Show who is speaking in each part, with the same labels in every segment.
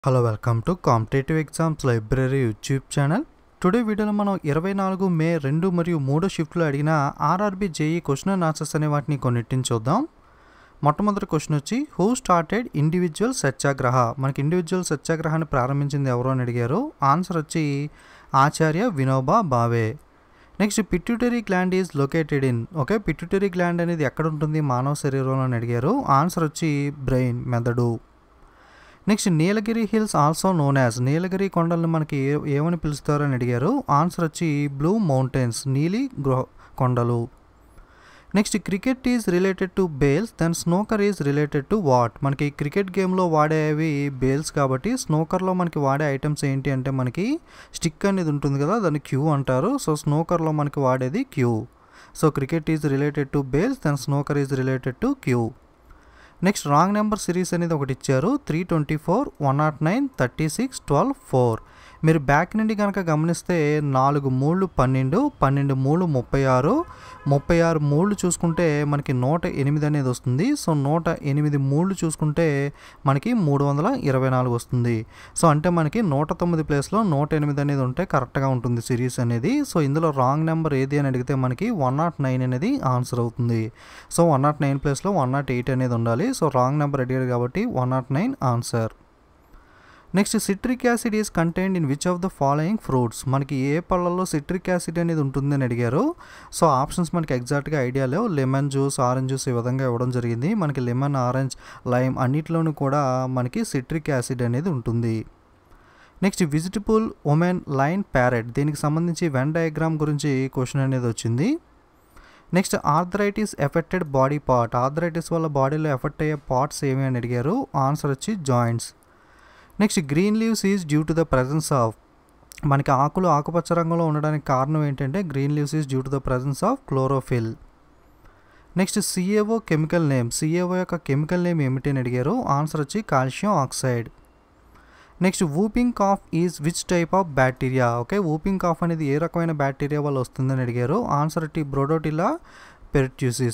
Speaker 1: hello welcome to competitive exams library YouTube channel today వీడియోలో మనం ఇరవై నాలుగు మే రెండు మరియు మూడో షిఫ్ట్లో అడిగిన RRB JE question and answers అనే వాటిని కొన్నిటిని చూద్దాం మొట్టమొదటి క్వశ్చన్ వచ్చి హూ స్టార్టెడ్ ఇండివిజువల్ సత్యాగ్రహ మనకి ఇండివిజువల్ సత్యాగ్రహాన్ని ప్రారంభించింది ఎవరు అని అడిగారు ఆన్సర్ వచ్చి Acharya Vinoba Bhave next pituitary gland is located in okay pituitary gland అనేది ఎక్కడ ఉంటుంది మానవ శరీరంలో అని అడిగారు ఆన్సర్ వచ్చి బ్రెయిన్ మెదడు next Nilgiri hills also known as Nilgiri కొండలను మనకి ఏ ఏమని పిలుస్తారు అని అడిగారు ఆన్సర్ వచ్చి బ్లూ మౌంటైన్స్ నీలి గృహ కొండలు next cricket is related to bails then snooker is related to what మనకి క్రికెట్ గేమ్లో వాడేవి బేల్స్ కాబట్టి స్నోకర్లో మనకి వాడే ఐటమ్స్ ఏంటి అంటే మనకి స్టిక్ అనేది ఉంటుంది కదా దాన్ని క్యూ అంటారు సో స్నోకర్లో మనకి వాడేది cue so cricket is related to bails then snooker is related to cue next wrong number series అనేది ఒకటి ఇచ్చారు three twenty four one nought nine thirty six twelve four మీరు బ్యాక్ నుండి కనుక గమనిస్తే నాలుగు మూళ్ళు పన్నెండు పన్నెండు మూడు ముప్పై ఆరు ముప్పై ఆరు మూళ్ళు చూసుకుంటే మనకి నూట ఎనిమిది అనేది వస్తుంది సో నూట ఎనిమిది మూళ్ళు చూసుకుంటే మనకి మూడు వందల ఇరవై నాలుగు వస్తుంది సో అంటే మనకి నూట తొమ్మిది ప్లేస్లో నూట ఎనిమిది అనేది ఉంటే కరెక్ట్గా ఉంటుంది సిరీస్ అనేది సో ఇందులో రాంగ్ నెంబర్ ఏది అని అడిగితే మనకి వన్ నాట్ నైన్ అనేది ఆన్సర్ అవుతుంది సో వన్ నాట్ నైన్ ప్లేస్లో వన్ నాట్ ఎయిట్ అనేది ఉండాలి సో రాంగ్ నెంబర్ అడిగారు కాబట్టి one nought nine answer next citric acid is contained in which of the following fruits మనకి ఏ పళ్ళల్లో సిట్రిక్ యాసిడ్ అనేది ఉంటుందని అడిగారు సో ఆప్షన్స్ మనకి ఎగ్జాక్ట్గా ఐడియా లేవు లెమన్ జ్యూస్ ఆరెంజ్ జ్యూస్ ఈ విధంగా ఇవ్వడం జరిగింది మనకి లెమన్ ఆరెంజ్ లైమ్ అన్నిటిలోనూ కూడా మనకి సిట్రిక్ యాసిడ్ అనేది ఉంటుంది next vegetable woman lion parrot దీనికి సంబంధించి వెన్ డయాగ్రామ్ గురించి క్వశ్చన్ అనేది వచ్చింది next arthritis affected body part arthritis వల్ల బాడీలో ఎఫెక్ట్ అయ్యే పార్ట్స్ ఏమి అని అడిగారు ఆన్సర్ వచ్చి joints next green leaves is due to the presence of మనకి ఆకులు ఆకుపచ్చ రంగులో ఉండడానికి కారణం ఏంటంటే green leaves is due to the presence of chlorophyll next CaO chemical name CaO యొక్క కెమికల్ నేమ్ ఏమిటి అని అడిగారు ఆన్సర్ వచ్చి calcium oxide next whooping cough is which type of bacteria okay whooping cough అనేది ఏ రకమైన బ్యాక్టీరియా వల్ల వస్తుందని అడిగారు ఆన్సర్ టి Bordetella pertussis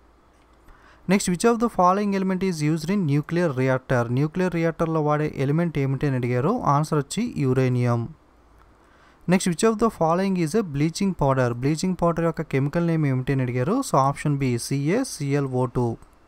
Speaker 1: next which of the following element is used in nuclear reactor nuclear రియాక్టర్లో వాడే ఎలిమెంట్ ఏమిటి అని అడిగారు ఆన్సర్ వచ్చి uranium next which of the following is a bleaching powder bleaching powder యొక్క కెమికల్ నేమ్ ఏమిటి అని అడిగారు so option B Ca ClO two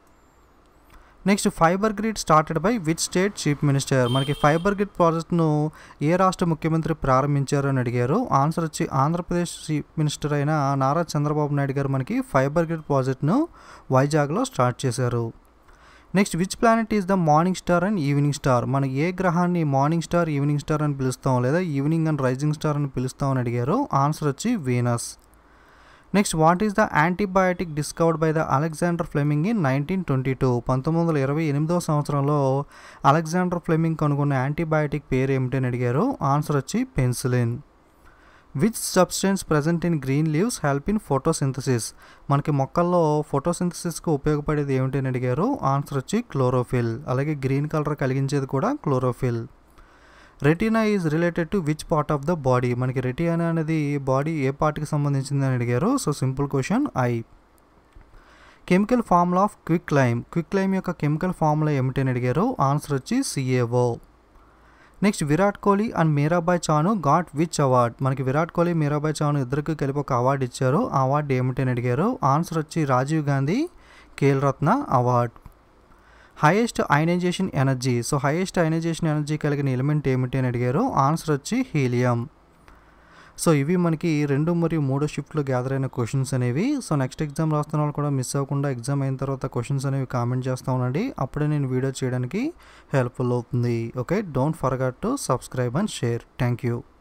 Speaker 1: next fibre grid started by which state chief minister మనకి fibre grid ప్రాజెక్ట్ను ఏ రాష్ట్ర ముఖ్యమంత్రి ప్రారంభించారు అని అడిగారు ఆన్సర్ వచ్చి ఆంధ్రప్రదేశ్ చీఫ్ మినిస్టర్ అయిన నారా చంద్రబాబు నాయుడు గారు మనకి ఫైబర్ గ్రిడ్ ప్రాజెక్ట్ను వైజాగ్లో స్టార్ట్ చేశారు next which planet is the morning star and evening star మన ఏ గ్రహాన్ని మార్నింగ్ స్టార్ ఈవినింగ్ స్టార్ అని పిలుస్తాం లేదా ఈవినింగ్ అండ్ రైజింగ్ స్టార్ అని పిలుస్తాం అని అడిగారు ఆన్సర్ వచ్చి Venus next what is the antibiotic discovered by the Alexander Fleming in nineteen twenty two పంతొమ్మిది వందల ఇరవై ఎనిమిదవ సంవత్సరంలో అలెగ్జాండర్ ఫ్లెమింగ్ కనుగొన్న యాంటీబయాటిక్ పేరు ఏమిటని అడిగారు ఆన్సర్ వచ్చి penicillin which substance present in green leaves help in photosynthesis మనకి మొక్కల్లో ఫోటోసింథసిస్కి ఉపయోగపడేది ఏమిటని అడిగారు ఆన్సర్ వచ్చి క్లోరోఫిల్ అలాగే గ్రీన్ కలర్ కలిగించేది కూడా chlorophyll retina is related to which part of the body మనకి రెటీనా అనేది బాడీ ఏ పార్ట్కి సంబంధించింది అని అడిగారు సో సింపుల్ క్వశ్చన్ ఐ chemical formula of quick lime quick lime యొక్క కెమికల్ ఫార్ములా ఏమిటి అని అడిగారు ఆన్సర్ వచ్చి CaO next Virat Kohli and Mirabai Chanu got which award మనకి విరాట్ కోహ్లీ మీరాబాయ్ చాను ఇద్దరికి కలిపి ఒక అవార్డు ఇచ్చారు ఆ అవార్డు ఏమిటి అని అడిగారు ఆన్సర్ వచ్చి Rajiv Gandhi Khel Ratna award highest ionization energy so highest ionization energy కలిగిన ఎలిమెంట్ ఏమిటి అని అడిగారు ఆన్సర్ వచ్చి హీలియం సో ఇవి మనకి రెండు మరియు మూడో షిఫ్ట్లో గ్యాదర్ అయిన క్వశ్చన్స్ అనేవి సో నెక్స్ట్ ఎగ్జామ్ రాస్తున్న వాళ్ళు కూడా మిస్ అవ్వకుండా ఎగ్జామ్ అయిన తర్వాత క్వశ్చన్స్ అనేవి కామెంట్ చేస్తూ ఉండండి అప్పుడే నేను వీడియో చేయడానికి హెల్ప్ఫుల్ అవుతుంది okay don't forget to subscribe and share thank you